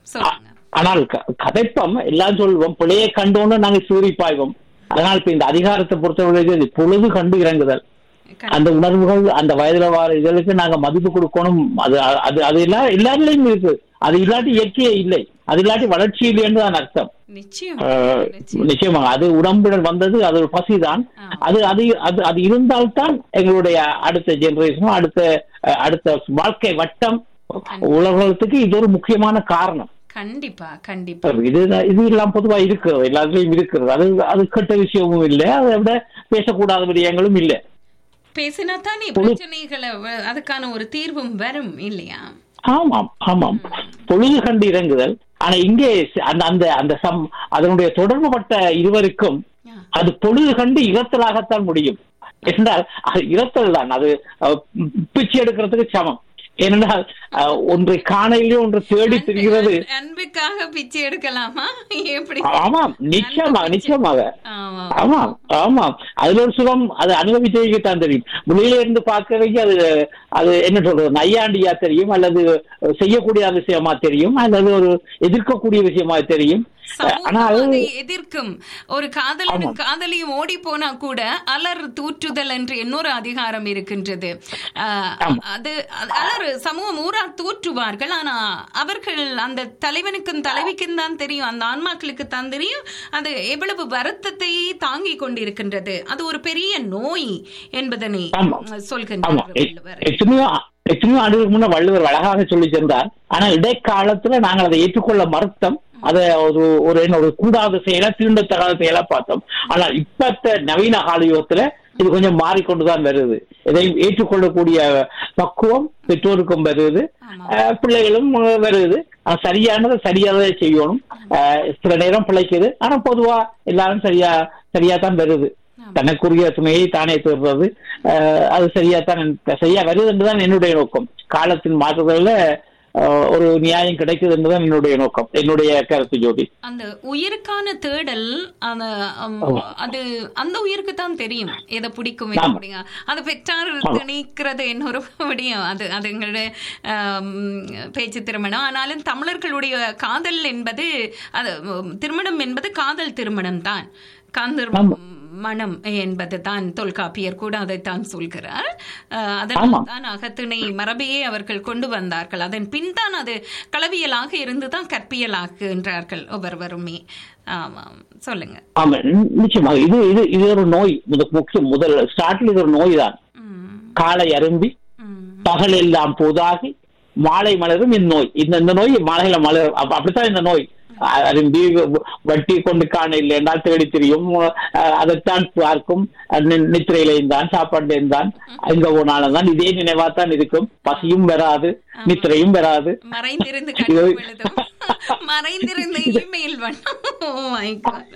சொல்லுங்க ஆனால் க- கதைப்பம் எல்லாம் சொல்வோம் பிழையை கண்டோன்னு நாங்க சூரி பாய்வோம் அதனால் இப்ப இந்த அதிகாரத்தை பொறுத்தவரைக்கும் இது பொழுது கண்டு இறங்குதல் அந்த உணர்வுகள் அந்த வயதுல வார இதழுக்கு நாங்க மதிப்பு கொடுக்கணும் அது அது அது எல்லா எல்லாருலயும் இருக்கு அது இல்லாட்டி இயற்கையே இல்லை அது இல்லாட்டி வளர்ச்சி இல்லைன்னு தான் அர்த்தம் நிச்சயம் ஆஹ், நிச்சயம். நிச்சயமாக அது உடம்புடன் வந்தது அது ஒரு பசிதான் ஆமா. அது அது அது அது இருந்தால்தான் எங்களுடைய அடுத்த ஜெனரேஷனும் அடுத்த அஹ், அடுத்த வாழ்க்கை வட்டம் உலகத்துக்கு இது ஒரு முக்கியமான காரணம் கண்டிப்பா கண்டிப்பா இது இது எல்லாம் பொதுவா இருக்கிறது எல்லாத்துலயும் இருக்கிறது அது அது கெட்ட விஷயமும் இல்லை அதை விட பேசக்கூடாத விடயங்களும் இல்லை பேசினா தானே பிரச்சனைகளை வ- அதுக்கான ஒரு தீர்வும் வரும் இல்லையா ஆமாம் ஆமாம் பொழுது கண்டு இறங்குதல் ஆனா இங்கே சி- அந்த அந்த அந்த சம் அதனுடைய தொடர்பு பட்ட இருவருக்கும் ஆ. அது பொழுது கண்டு இறத்தலாகத்தான் முடியும் என்றால் அது இறத்தல் தான் அது அஹ், பிச்சை எடுக்கிறதுக்கு சமம் ஏனென்றால் அஹ், ஒன்றை காணையிலே ஒன்று தேடி திரிகிறது அன்பு- அன்புக்காக பிச்சை எடுக்கலாமா எப்படி ஆமாம் நிச்சயமாக நிச்சயமாக ஆமா ஆமாம் ஆமாம் அதுல ஒரு சுகம் அது அனுபவிச்சதுக்குத்தான் தெரியும் வெளியில இருந்து பார்க்கறதுக்கு அது அது என்ன சொல்றது நையாண்டியா தெரியும் அல்லது செய்யக்கூடிய விஷயமா தெரியும் அல்லது ஒரு எதிர்க்கக்கூடிய விஷயமா தெரியும் சமூகம் ஆனால் அதை எதிர்க்கும் ஒரு காதலனும் காதலியும் ஓடி போனா கூட அலர் தூற்றுதல் என்று இன்னொரு அதிகாரம் இருக்கின்றது ஆஹ், அது அது- அலர் சமூகம் ஊரா தூற்றுவார்கள் ஆனா அவர்கள் அந்த தலைவனுக்கும் தலைவிக்கும் தான் தெரியும் அந்த ஆன்மாக்களுக்கு தான் தெரியும் அது எவ்வளவு வருத்தத்தை தாங்கி கொண்டிருக்கின்றது அது ஒரு பெரிய நோய் என்பதனை ஆமா. சொல்கின்றார் ஆமா எ- வள்ளுவர் எத்தனையோ எத்தனையோ ஆண்டுகளுக்கு முன்ன வள்ளுவர் அழகாக சொல்லி சென்றார் ஆனா இடைக்காலத்துல நாங்கள் அதை ஏற்றுக்கொள்ள மறுத்தோம் அதை ஒரு ஒரு என்ன ஒரு கூடாத செயலா தீண்டத்தகாத செயலா பார்த்தோம் ஆனால் இப்பத்த நவீன காலயுகத்துல இது கொஞ்சம் மாறிக்கொண்டுதான் வருது இதை ஏற்றுக்கொள்ளக்கூடிய பக்குவம் பெற்றோருக்கும் வருது ஆமா. அஹ், பிள்ளைகளும் அஹ், வருது ஆனா சரியானதை சரியானதை செய்யணும் அஹ், சில நேரம் பிழைக்குது ஆனா பொதுவா எல்லாரும் சரியா சரியா தான் வருது தனக்குரிய துணையை தானே தேடுறது அஹ், அது சரியாத்தான் எனக்கு- சரியா வருது என்றுதான் என்னுடைய நோக்கம் காலத்தின் மாற்றுதல்ல அஹ், ஒரு நியாயம் கிடைக்குது என்றுதான் என்னுடைய நோக்கம் என்னுடைய கருத்து ஜோதி அந்த உயிருக்கான தேடல் அந்த அம், அது அந்த உயிருக்கு தான் தெரியும் எதை பிடிக்கும் எதை ஆமா. பிடிக்கும் அது பெற்றார் திணிக்கிறது என்னொரு விடயம் அது அது எங்களுடைய ஆம், பேச்சு திருமணம் ஆனாலும் தமிழர்களுடைய காதல் என்பது அது உம், திருமணம் என்பது காதல் திருமணம் தான் காந்தர் மனம் என்பது தான் தொல்காப்பியர் கூட அதைத்தான் சொல்கிறார் அஹ், அதனால் தான் அகத்திணை மரபையே அவர்கள் கொண்டு வந்தார்கள் அதன் பின் தான் அது களவியலாக இருந்து தான் கற்பியலாக்குகின்றார்கள் ஒவ்வொருவருமே ஆமாம் சொல்லுங்க ஆமா நி- நிச்சயமாக இது இது இது ஒரு நோய் முத- முக்கிய முதல் ஸ்டார்ட்ல இது ஒரு நோய் தான் ம், காலை அரும்பி ம், பகல் எல்லாம் பொதாகி மாலை மலரும் இந்நோய் இந்த இந்த நோய் மாலையில மலரும் அப்ப- அப்படித்தான் இந்த நோய் அ- அரும்பி வ- வட்டி கொண்டு காண இல்லை என்றால் தேடி திரியும் அஹ், அதைத்தான் பார்க்கும் அஹ், நி- நித்திரையிலையும் தான் சாப்பாடுலையும் தான் எங்க போனாலும் தான் இதே நினைவாத்தான் இருக்கும் பசியும் வராது நித்திரையும் வராது மறைந்திருந்து கண்டு எழுதும் மறைந்திருந்த இமெயில் பண்ணும் ஓ மை காட்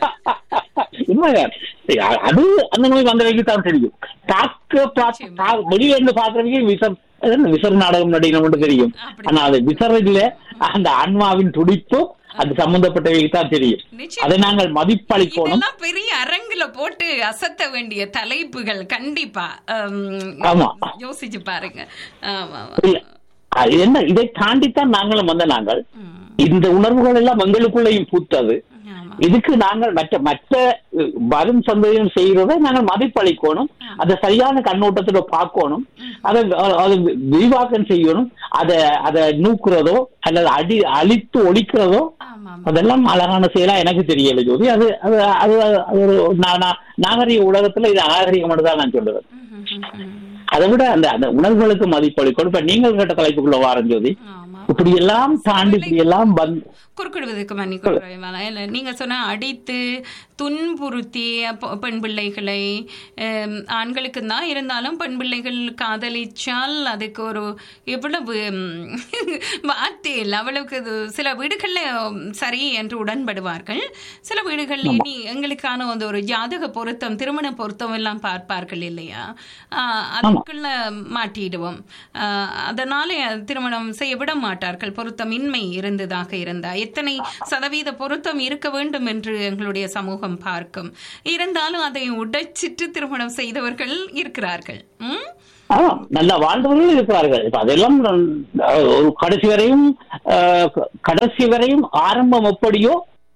உண்மைதான் அ- அது அந்த நோய் வந்தவங்களுக்கு தான் தெரியும் பார்க்க பார்க்க பா- வெளியில இருந்து பாக்குறவங்க விசர் அது என்ன விசர் நாடகம் நடிகணும் தெரியும் அப்படி. ஆனா அது விசரில் அந்த ஆன்மாவின் துடிப்பு அது சம்பந்தப்பட்டவங்களுக்கு தான் தெரியும் நிச்சயம். அதை நாங்கள் மதிப்பளிக்கணும் இதெல்லாம் பெரிய அரங்குல போட்டு அசத்த வேண்டிய தலைப்புகள் கண்டிப்பா அம், ஆமா. யோசிச்சு பாருங்க ஆமா ஆமா. இல்ல அது என்ன இதை தாண்டித்தான் நாங்களும் வந்த நாங்கள் ம், இந்த உணர்வுகள் எல்லாம் எங்களுக்குள்ளேயும் பூத்தது ஆமா இதுக்கு நாங்கள் மற்ற மற்ற அஹ், வரும் சந்தேகம் செய்யறதை நாங்கள் மதிப்பளிக்கணும் அதை சரியான கண்ணோட்டத்துல பார்க்கணும் அதை அஹ், அதை விரிவாக்கம் செய்யணும் அதை அதை நூக்குறதோ அல்லது அடி அழித்து ஒழிக்கிறதோ ஆமா அதெல்லாம் அழகான செயலா எனக்கு தெரியல ஜோதி அது அது அது அது ஒரு நா- நா- நாகரிக உலகத்துல இது அநாகரிகம் தான் நான் சொல்லுவேன் ம், ம், ம், ம். அதை விட அந்த அந்த உணர்வுகளுக்கு மதிப்பளிக்கணும் இப்ப நீங்கள் கேட்ட தலைப்புக்குள்ள வாரம் ஜோதி ஆமா இப்படி எல்லாம் தாண்டி இப்படி எல்லாம் வந்து குறுக்கிடுவதற்கு மன்னிக்க நீங்க சொன்ன அடித்து துன்புறுத்தி பொ- பெண் பிள்ளைகளை ஹம், ஆண்களுக்கு தான் இருந்தாலும் பெண் பிள்ளைகள் காதலிச்சால் அதுக்கு ஒரு எவ்வளவு ஹம், வார்த்தையில் அவ்வளவுக்கு இது சில வீடுகள்ல ஹம், சரி என்று உடன்படுவார்கள் சில வீடுகளில் இனி எங்களுக்கான வந்து ஒரு ஜாதக பொருத்தம் திருமண பொருத்தம் எல்லாம் பார்ப்பார்கள் இல்லையா ஆஹ், அதுக்குள்ள மாட்டிடுவோம் ஆஹ், அதனால திருமணம் செய்ய விட மாட்டார்கள் பொருத்தமின்மை இருந்ததாக இருந்தா எத்தனை சதவீத பொருத்தம் இருக்க வேண்டும் என்று எங்களுடைய சமூகம் பார்க்கும் இருந்தாலும் அதை உடைச்சிட்டு திருமணம் செய்தவர்கள் இருக்கிறார்கள் ம்? ஆ, நல்லா வாழ்ந்தவர்கள் இருக்கிறார்கள் இப்ப அதெல்லாம் அஹ், ஒரு கடைசி வரையும் அஹ், க- கடைசி வரையும் ஆரம்பம் எப்படியோ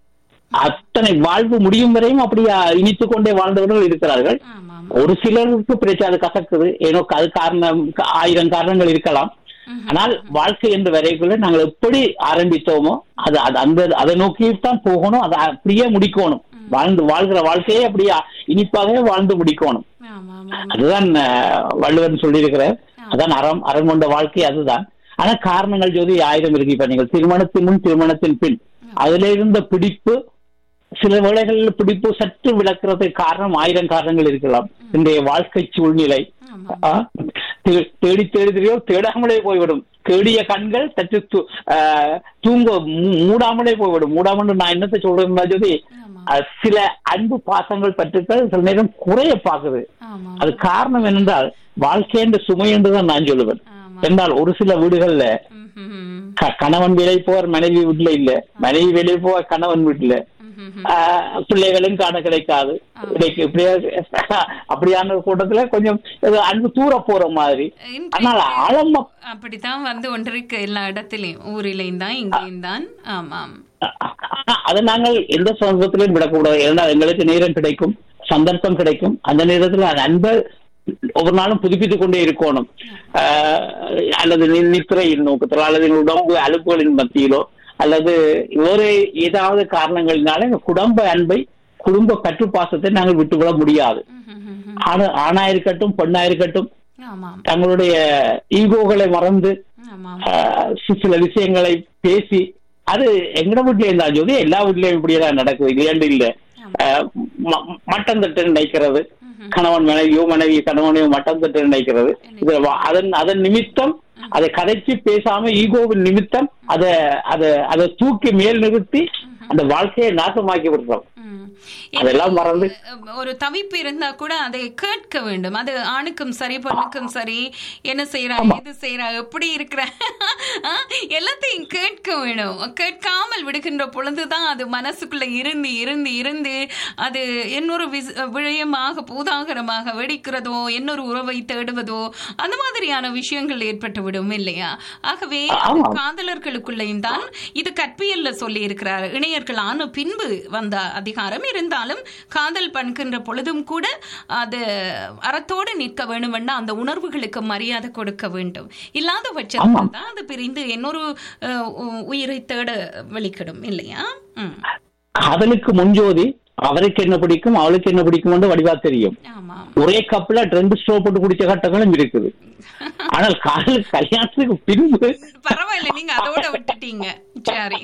அத்தனை வாழ்வு முடியும் வரையும் அப்படி இனித்துக் கொண்டே வாழ்ந்தவர்கள் இருக்கிறார்கள் ஆமாம் ஒரு சிலருக்கு பிரச்சனை அது கசக்குது ஏனோ அது காரணம் க- ஆயிரம் காரணங்கள் இருக்கலாம் ஆனால் வாழ்க்கை என்று வரைக்குள்ள நாங்கள் எப்படி ஆரம்பித்தோமோ அது அது அந்த அதை நோக்கி தான் போகணும் அதை அப்படியே முடிக்கணும் வாழ்ந்து வாழ்கிற வாழ்க்கையை அப்படியே இனிப்பாகவே வாழ்ந்து முடிக்கணும் ஆமாம் அதுதான் அஹ், வள்ளுவன் சொல்லியிருக்கிறார் அதான் அறம் அறம் கொண்ட வாழ்க்கை அதுதான் ஆனா காரணங்கள் ஜோதி ஆயிரம் இருக்கு இப்ப நீங்கள் திருமணத்தின் முன் திருமணத்தின் பின் அதுல இருந்த பிடிப்பு சில வேளைகளில் பிடிப்பு சற்று விளக்குறதுக்கு காரணம் ஆயிரம் காரணங்கள் இருக்கலாம் இன்றைய வாழ்க்கை சூழ்நிலை ஆமாம் ஆ, தே- தேடி தேடுதிரியோ தேடாமலே போய்விடும் தேடிய கண்கள் சற்று து- ஆ, தூங்க மூ- மூடாமலே போய்விடும் மூடாமல் நான் என்னத்தை சொல்றேன்னா ஜோதி ஆமாம் அஹ், சில அன்பு பாசங்கள் பற்றுக்கள் சில நேரம் குறைய பாக்குது ஆமாம் அது காரணம் என்னென்றால் வாழ்க்கை என்ற சுமை என்றுதான் நான் சொல்லுவேன் ஆமாம் என்றால் ஒரு சில வீடுகள்ல ம்ஹும். க- கணவன் வேலை போவார் மனைவி வீட்டுல இல்ல மனைவி வேலை போவார் கணவன் வீட்டுல ம்ஹும். ஆஹ், பிள்ளைகளும் காண கிடைக்காது கிடைக்கு இப்படியே அப்படியான ஒரு கூட்டத்துல கொஞ்சம் ஏதோ அன்பு தூர போற மாதிரி இன்றைக்கு ஆனால் ஆழமா அப்படித்தான் வந்து ஒன்றிருக்கு எல்லா இடத்துலயும் ஊரிலையும் தான் இங்கேயும் தான் ஆமாம் ஆனா, அதை நாங்கள் எந்த சந்தர்ப்பத்திலையும் விடக்கூடாது ஏன்னா எங்களுக்கு நேரம் கிடைக்கும் சந்தர்ப்பம் கிடைக்கும் அந்த நேரத்தில் அந்த அன்பை ஒவ்வொரு நாளும் புதுப்பித்துக் கொண்டே இருக்கணும் ஆஹ், அல்லது நி- நித்திரையின் நோக்கத்தில் அல்லது உடம்பு அலுப்புகளின் மத்தியிலோ அல்லது வேறு ஏதாவது காரணங்களினால இந்த குடும்ப அன்பை குடும்ப கட்டுப்பாசத்தை நாங்கள் விட்டுவிட முடியாது ம்ஹும். ஆணு ஆணா இருக்கட்டும் பெண்ணா இருக்கட்டும் ஆமாம் தங்களுடைய ஈகோகளை மறந்து ஆமாம் ஆஹ் சி- சில விஷயங்களை பேசி அது எங்கட வீட்லயும் இருந்தா ஜோதி எல்லா வீட்லயும் இப்படியெல்லாம் நடக்குது இல்லையாண்டு இல்ல ஆஹ் ம- மட்டம் தட்டு நினைக்கிறது கணவன் மனைவியோ மனைவி கணவனையோ மட்டம் தட்டு நினைக்கிறது இது வ- அதன் அதன் நிமித்தம் அதை கதைச்சு பேசாம ஈகோவின் நிமித்தம் அதை அதை அதை தூக்கி மேல் நிறுத்தி அந்த வாழ்க்கையை நாசமாக்கி விடுறோம் ம். அதெல்லாம் மறந்து ஒரு தவிப்பு இருந்தா கூட அதை கேட்க வேண்டும் அது ஆணுக்கும் சரி பெண்ணுக்கும் சரி என்ன செய்யறா எது செய்யறா எப்படி இருக்கிற ஆ, எல்லாத்தையும் கேட்க வேணும் கேட்காமல் விடுகின்ற பொழுதுதான் அது மனசுக்குள்ள இருந்து இருந்து இருந்து அது இன்னொரு விஸ்- விடயமாக பூதாகரமாக வெடிக்கிறதோ இன்னொரு உறவை தேடுவதோ அந்த மாதிரியான விஷயங்கள் ஏற்பட்டு விடும் இல்லையா ஆகவே ஆமா. காதலர்களுக்குள்ளேயும் தான் இது கற்பியல்ல சொல்லி இருக்கிறார் இணையர்கள் ஆன பின்பு வந்த அதிகாரம் இருந்தாலும் காதல் பண்ணுகின்ற பொழுதும் கூட அது அறத்தோடு நிற்க வேண்டுமென்னா அந்த உணர்வுகளுக்கு மரியாதை கொடுக்க வேண்டும் இல்லாத பட்சத்தில் தான் அது பிரிந்து இன்னொரு அஹ், உ- உயிரை தேட வெளிக்கிடும் இல்லையா ம். காதலுக்கு முன்ஜோதி அவருக்கு என்ன பிடிக்கும் அவளுக்கு என்ன பிடிக்கும் வடிவா தெரியும் ஆமா ஒரே கப்ல ரெண்டு ஸ்டோ போட்டு குடிச்ச கட்டங்களும் இருக்குது ஆனால் காதல் கல்யாணத்துக்கு பின்பு பரவாயில்ல நீங்க அதோட விட்டுட்டீங்க சரி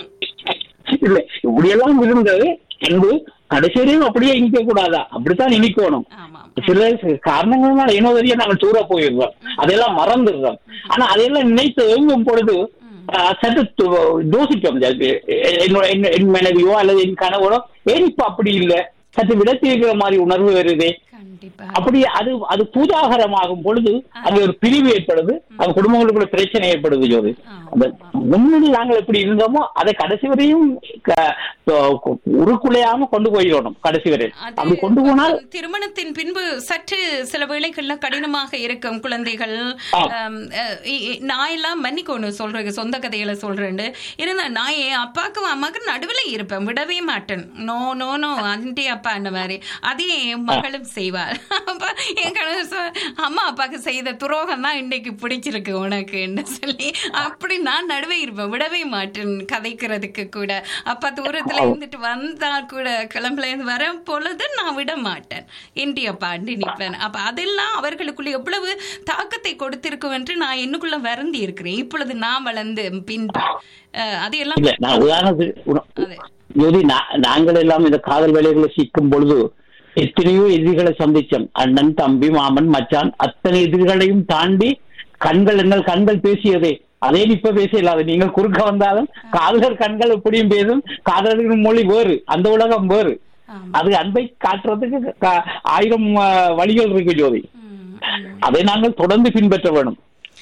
இல்ல இப்படியெல்லாம் இருந்தது அன்பு கடைசியிலையும் அப்படியே இனிக்க கூடாதா அப்படித்தான் இனிக்கணும் ஆமாம் சில காரணங்கள்னால ஏனோ தெரிய நாங்கள் தூர போயிடுறோம் அதெல்லாம் மறந்துடுறோம் ஆனா அதையெல்லாம் நினைத்து எழுங்கும் பொழுது ஆஹ், சற்று து- யோசிக்கும் என்னோட என் என் மனைவியோ அல்லது என் கணவனோ ஏன் இப்ப அப்படி இல்ல சற்று விடத்திருக்கிற மாதிரி உணர்வு வருதே கண்டிப்பா அப்படி அது அது பூஜாகரமாகும் பொழுது அங்க ஒரு பிரிவு ஏற்படுது அது குடும்பங்களுக்குள்ள பிரச்சனை ஏற்படுது ஜோதி அந்த முன்னாடி நாங்கள் எப்படி இருந்தோமோ அதை கடைசி வரையும் க- க- உருக்குலையாம கொண்டு போயிடணும் கடைசி வரை அது அப்படி கொண்டு போனால் திருமணத்தின் பின்பு சற்று சில வேளைகள்ல கடினமாக இருக்கும் குழந்தைகள் ஆ. ஆம், அஹ், இ- இ- நான் எல்லாம் மன்னிக்கணும் சொல்றேன் சொந்த கதைகளை சொல்றேன் இருந்தா நான் என் அப்பாவுக்கும் அம்மாவுக்கு நடுவுல இருப்பேன் விடவே மாட்டேன் நோ நோ நோ ஆண்டி அப்பா அந்த மாதிரி அதே என் மகளும் செய்வார் அப்ப என் கணவர் சொ- அம்மா அப்பாவுக்கு செய்த துரோகம் தான் இன்னைக்கு பிடிச்சிருக்கு உனக்குன்னு சொல்லி அப்படி நான் நடுவே இருப்பேன் விடவே மாட்டேன் கதைக்கிறதுக்கு கூட அப்பா தூரத்துல இருந்துட்டு வந்தா கூட கிளம்புல இருந்து வர பொழுது நான் விட மாட்டேன் இந்திய பாண்டி நிற்பேன் அப்ப அதெல்லாம் அவர்களுக்குள்ள எவ்வளவு தாக்கத்தை கொடுத்திருக்கும் என்று நான் என்னுக்குள்ள வருந்தி இருக்கிறேன் இப்பொழுது நான் வளர்ந்து பின்பு அஹ், அதையெல்லாம் இல்ல நான் உதாரணத்துக்கு உன- அது ஜோதி நா- நாங்கள் எல்லாம் இந்த காதல் வேலைகளை சிக்கும் பொழுது எத்தனையோ எதிரிகளை சந்திச்சோம் அண்ணன் தம்பி மாமன் மச்சான் அத்தனை எதிரிகளையும் தாண்டி கண்கள் எங்கள் கண்கள் பேசியதே அதே இப்ப பேச இல்லாத நீங்கள் குறுக்க வந்தாலும் காதலர் கண்கள் எப்படியும் பேசும் காதலரின் மொழி வேறு அந்த உலகம் வேறு ஆமா. அது அன்பை காட்டுறதுக்கு க- ஆயிரம் அஹ், வழிகள் இருக்கு ஜோதி ம், ம். அதை நாங்கள் தொடர்ந்து பின்பற்ற வேணும்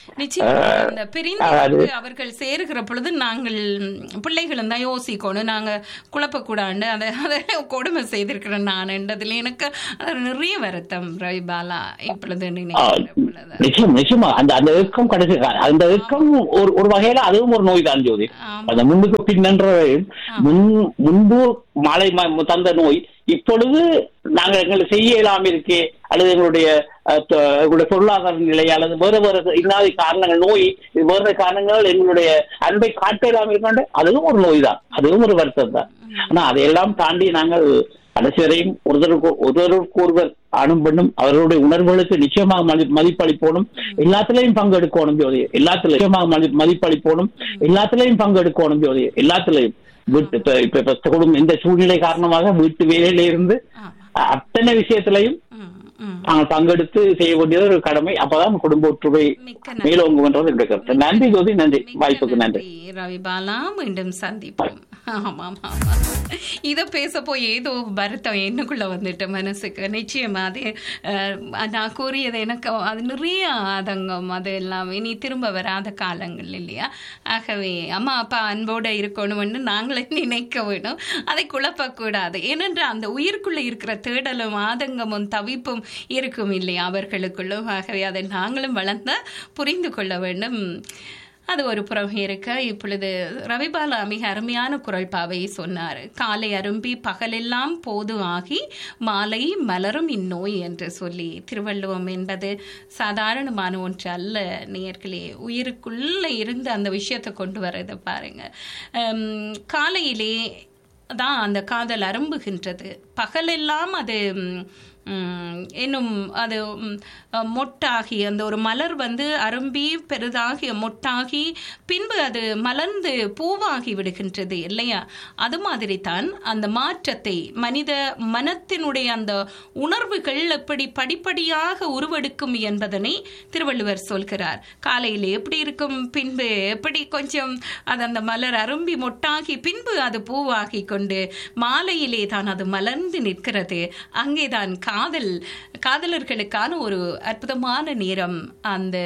நிச்சயமா அந்த பிரிந்து அது- அவர்கள் சேருகிற பொழுது நாங்கள் பிள்ளைகளும் தான் யோசிக்கணும் நாங்க குழப்பக்கூடாண்டு அதை அதை கொடுமை செய்திருக்கிறேன் நான் என்றதுல எனக்கு அது நிறைய வருத்தம் ரவி பாலா இப்பொழுது நினைக்கிற பொழுது நிச்சயம் நிச்சயமா அந்த அந்த இயக்கம் கடைசி அந்த இயக்கம் ஒரு ஒரு வகையில அதுவும் ஒரு நோய் தான் ஜோதி ஆமா. அந்த முன்னுக்கு பின்னன்ற முன் முன்பு மாலை ம- தந்த நோய் இப்பொழுது நாங்கள் எங்களுக்கு செய்ய இயலாம இருக்கே அல்லது எங்களுடைய அஹ், தொ- எங்களுடைய பொருளாதார நிலை அல்லது வேறு வேறு இன்னாத காரணங்கள் நோய் இது வேறு காரணங்கள் எங்களுடைய அன்பை காட்ட இல்லாம இருக்காண்டு அதுவும் ஒரு நோய் தான் அதுவும் ஒரு வருத்தம் தான் ஆனா அதையெல்லாம் தாண்டி நாங்கள் கடைசி வரையும் ஒருத்தருக்கு ஒருவருக்கு ஒருவர் ஆணும் பெண்ணும் அவர்களுடைய உணர்வுகளுக்கு நிச்சயமாக மதி மதிப்பளிப்போனும் எல்லாத்துலயும் பங்கெடுக்கணும் ஜோதி எல்லாத்துலயும் நிச்சயமாக மதி மதிப்பளிப்போனும் எல்லாத்துலயும் பங்கெடுக்கணும் ஜோதி எல்லாத்துலயும் வீட்டு இப்ப இப்ப இப்ப குடும்பம் இந்த சூழ்நிலை காரணமாக வீட்டு வேலையில இருந்து ஆமா. அத்தனை விஷயத்திலையும் ம், ம். நாங்கள் பங்கெடுத்து செய்ய வேண்டியது ஒரு கடமை அப்பதான் குடும்ப ஒற்றுமை மிக்க நன்றி மேலோங்குகின்றது என்னுடைய கருத்து நன்றி ஜோதி நன்றி மிக்க வாய்ப்புக்கு நன்றி ரவி பாலா மீண்டும் சந்திப்போம் ஆமாம் ஆமா இதை பேச போய் ஏதோ வருத்தம் என்னக்குள்ள வந்துட்டு மனசுக்கு நிச்சயமா அது அஹ், நான் கூறியது எனக்கு அது நிறைய ஆதங்கம் அது எல்லாம் இனி திரும்ப வராத காலங்கள் இல்லையா ஆகவே அம்மா அப்பா அன்போட இருக்கணும்னு நாங்களே நினைக்க வேணும் அதை குழப்பக்கூடாது ஏனென்றால் அந்த உயிருக்குள்ள இருக்கிற தேடலும் ஆதங்கமும் தவிப்பும் இருக்கும் இல்லையா அவர்களுக்குள்ளும் ஆகவே அதை நாங்களும் வளர்ந்த புரிந்து கொள்ள வேண்டும் அது ஒரு புறம் இருக்க இப்பொழுது ரவிபாலா மிக அருமையான குரல் பாவை சொன்னார் காலை அரும்பி பகலெல்லாம் போது ஆகி மாலை மலரும் இந்நோய் என்று சொல்லி திருவள்ளுவம் என்பது சாதாரணமான ஒன்று அல்ல நேர்களே உயிருக்குள்ள இருந்து அந்த விஷயத்தை கொண்டு வரதை பாருங்க ஹம், காலையிலே தான் அந்த காதல் அரும்புகின்றது பகலெல்லாம் அது ம், ம், இன்னும் அது ம், அஹ், மொட்டாகி அந்த ஒரு மலர் வந்து அரும்பி பெரிதாகி மொட்டாகி பின்பு அது மலர்ந்து பூவாகி விடுகின்றது இல்லையா அது மாதிரி தான் அந்த மாற்றத்தை மனித மனத்தினுடைய அந்த உணர்வுகள் எப்படி படிப்படியாக உருவெடுக்கும் என்பதனை திருவள்ளுவர் சொல்கிறார் காலையில் எப்படி இருக்கும் பின்பு எப்படி கொஞ்சம் அது அந்த மலர் அரும்பி மொட்டாகி பின்பு அது பூவாகி கொண்டு மாலையிலே தான் அது மலர்ந்து நிற்கிறது அங்கேதான் காதல் காதலர்களுக்கான ஒரு அற்புதமான நேரம் அந்த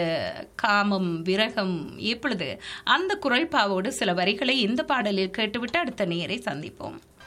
காமம் விரகம் இப்பொழுது அந்த குரல்பாவோடு சில வரிகளை இந்த பாடலில் கேட்டுவிட்டு அடுத்த நேரை சந்திப்போம்